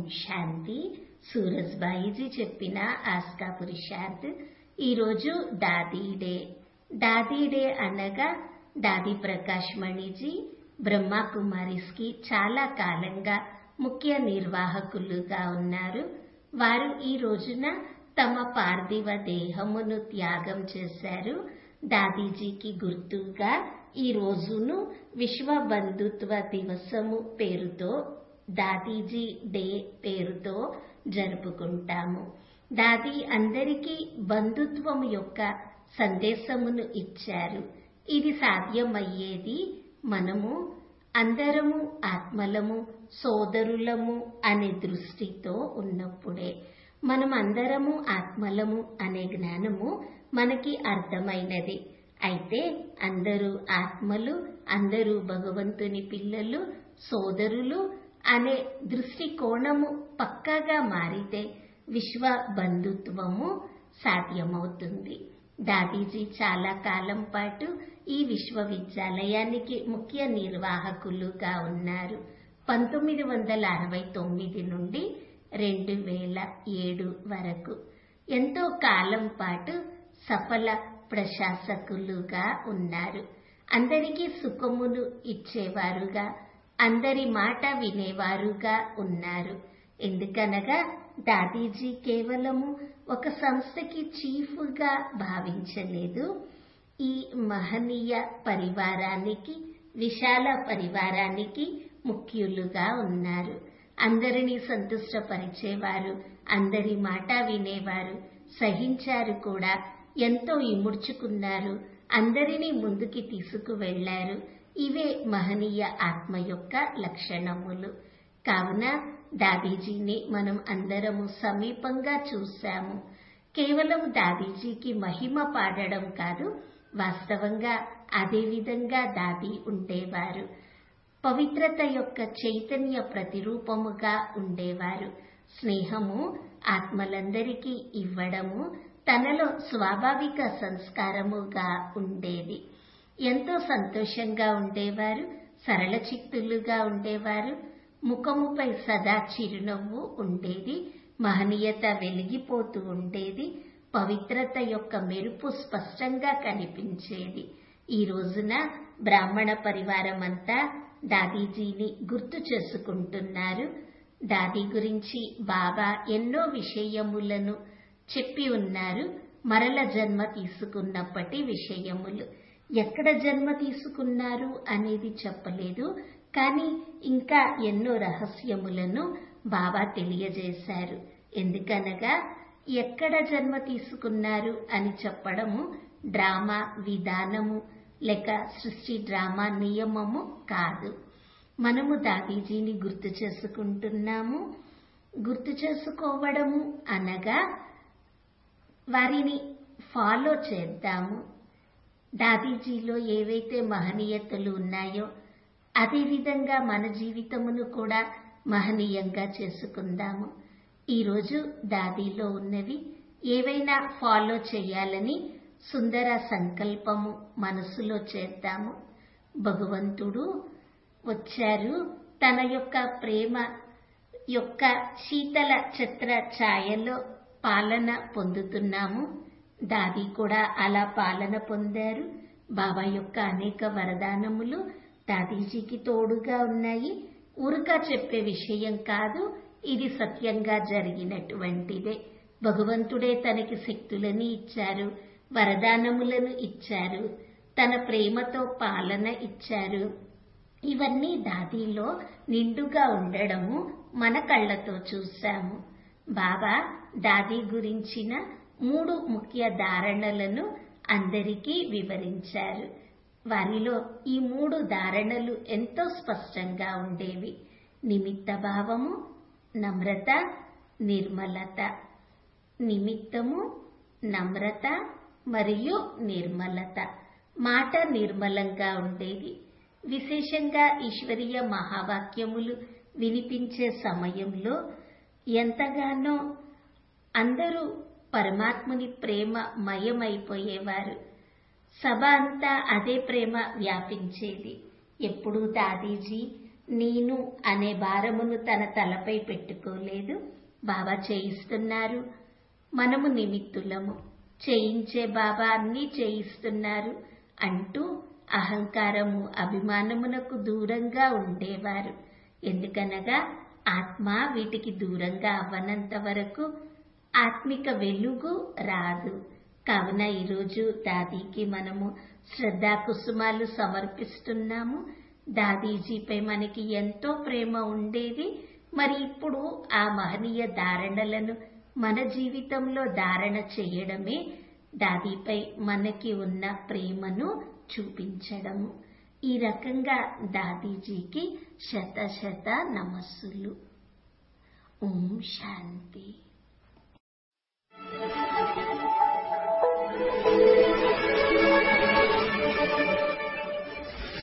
శాంతి సూరజ్బాయిజీ చెప్పిన ఆస్కా పురుషార్థ్ ఈరోజు దాదీ day దాదీ day అనగా దాది ప్రకాష్ మణిజీ బ్రహ్మా కుమారిస్ కి చాలా కాలంగా ముఖ్య నిర్వాహకులుగా ఉన్నారు వారు ఈ రోజున తమ పార్థివ దేహమును త్యాగం చేశారు దాదీజీకి గుర్తుగా ఈ రోజును విశ్వ బంధుత్వ దివసము పేరుతో దాదీజీ డే పేరుతో జరుపుకుంటాము దాది అందరికీ బంధుత్వం యొక్క సందేశమును ఇచ్చారు ఇది సాధ్యమయ్యేది మనము అందరము ఆత్మలము సోదరులము అనే దృష్టితో ఉన్నప్పుడే మనం అందరము ఆత్మలము అనే జ్ఞానము మనకి అర్థమైనది అయితే అందరూ ఆత్మలు అందరూ భగవంతుని పిల్లలు సోదరులు అనే దృష్టికోణము పక్కాగా మారితే విశ్వ బంధుత్వము సాధ్యమవుతుంది దాదీజీ చాలా కాలం పాటు ఈ విశ్వవిద్యాలయానికి ముఖ్య నిర్వాహకులుగా ఉన్నారు పంతొమ్మిది వందల అరవై తొమ్మిది నుండి రెండు వేల ఏడు వరకు ఎంతో కాలం పాటు సఫల ప్రశాసకులుగా ఉన్నారు అందరికీ సుఖమును ఇచ్చేవారుగా అందరి మాట వినేవారుగా ఉన్నారు ఎందుకనగా దాదీజీ కేవలము ఒక సంస్థకి చీఫ్గా భావించలేదు ఈ మహనీయ పరివారానికి విశాల పరివారానికి ముఖ్యులుగా ఉన్నారు అందరినీ సంతుష్టపరిచేవారు అందరి మాట వినేవారు సహించారు కూడా ఎంతో ఇముడ్చుకున్నారు అందరినీ ముందుకి తీసుకువెళ్లారు ఇవే మహనీయ ఆత్మ యొక్క లక్షణములు కావున దాదీజీని మనం అందరము సమీపంగా చూశాము కేవలం దాదీజీకి మహిమ పాడడం కాదు వాస్తవంగా అదే విధంగా దాది ఉండేవారు పవిత్రత యొక్క చైతన్య ప్రతిరూపముగా ఉండేవారు స్నేహము ఆత్మలందరికీ ఇవ్వడము తనలో స్వాభావిక సంస్కారముగా ఉండేది ఎంతో సంతోషంగా ఉండేవారు సరళ చిత్తులుగా ఉండేవారు ముఖముపై సదా చిరునవ్వు ఉండేది మహనీయత వెలిగిపోతూ ఉండేది పవిత్రత యొక్క మెరుపు స్పష్టంగా కనిపించేది ఈ రోజున బ్రాహ్మణ పరివారం అంతా దాదీజీని గుర్తు చేసుకుంటున్నారు దాది గురించి బాబా ఎన్నో విషయములను చెప్పి ఉన్నారు మరల జన్మ తీసుకున్నప్పటి విషయములు ఎక్కడ జన్మ తీసుకున్నారు అనేది చెప్పలేదు కానీ ఇంకా ఎన్నో రహస్యములను బాబా తెలియజేశారు ఎందుకనగా ఎక్కడ జన్మ తీసుకున్నారు అని చెప్పడము డ్రామా విధానము లేక సృష్టి డ్రామా నియమము కాదు మనము దాదీజీని గుర్తు చేసుకుంటున్నాము గుర్తు చేసుకోవడము అనగా వారిని ఫాలో చేద్దాము దాదీజీలో ఏవైతే మహనీయతలు ఉన్నాయో అదేవిధంగా మన జీవితమును కూడా మహనీయంగా చేసుకుందాము ఈరోజు దాదీలో ఉన్నవి ఏవైనా ఫాలో చేయాలని సుందర సంకల్పము మనసులో చేద్దాము భగవంతుడు వచ్చారు తన యొక్క ప్రేమ యొక్క శీతల ఛత్ర ఛాయలో పాలన పొందుతున్నాము దాది కూడా అలా పాలన పొందారు బాబా యొక్క అనేక వరదానములు దాదీజీకి తోడుగా ఉన్నాయి ఊరుగా చెప్పే విషయం కాదు ఇది సత్యంగా జరిగినటువంటిదే భగవంతుడే తనకి శక్తులని ఇచ్చారు వరదానములను ఇచ్చారు తన ప్రేమతో పాలన ఇచ్చారు ఇవన్నీ దాదిలో నిండుగా ఉండడము మన కళ్ళతో చూశాము బాబా దాది గురించిన మూడు ముఖ్య ధారణలను అందరికీ వివరించారు వారిలో ఈ మూడు ధారణలు ఎంతో స్పష్టంగా ఉండేవి నిమిత్త భావము నమ్రత నిర్మలత నిమిత్తము నమ్రత మరియు నిర్మలత మాట నిర్మలంగా ఉండేది విశేషంగా ఈశ్వరీయ మహావాక్యములు వినిపించే సమయంలో ఎంతగానో అందరూ పరమాత్ముని ప్రేమ మయమైపోయేవారు సభ అంతా అదే ప్రేమ వ్యాపించేది ఎప్పుడూ దాదీజీ నేను అనే భారమును తన తలపై పెట్టుకోలేదు బాబా చేయిస్తున్నారు మనము నిమిత్తులము చేయించే బాబా అన్నీ చేయిస్తున్నారు అంటూ అహంకారము అభిమానమునకు దూరంగా ఉండేవారు ఎందుకనగా ఆత్మ వీటికి దూరంగా అవ్వనంత వరకు ఆత్మిక వెలుగు రాదు కావున ఈరోజు దాదీకి మనము శ్రద్ధా కుసుమాలు సమర్పిస్తున్నాము దాదీజీపై మనకి ఎంతో ప్రేమ ఉండేది మరి ఇప్పుడు ఆ మహనీయ ధారణలను మన జీవితంలో ధారణ చేయడమే దాదీపై మనకి ఉన్న ప్రేమను చూపించడము ఈ రకంగా దాదీజీకి శత శత నమస్సులు ఓం శాంతి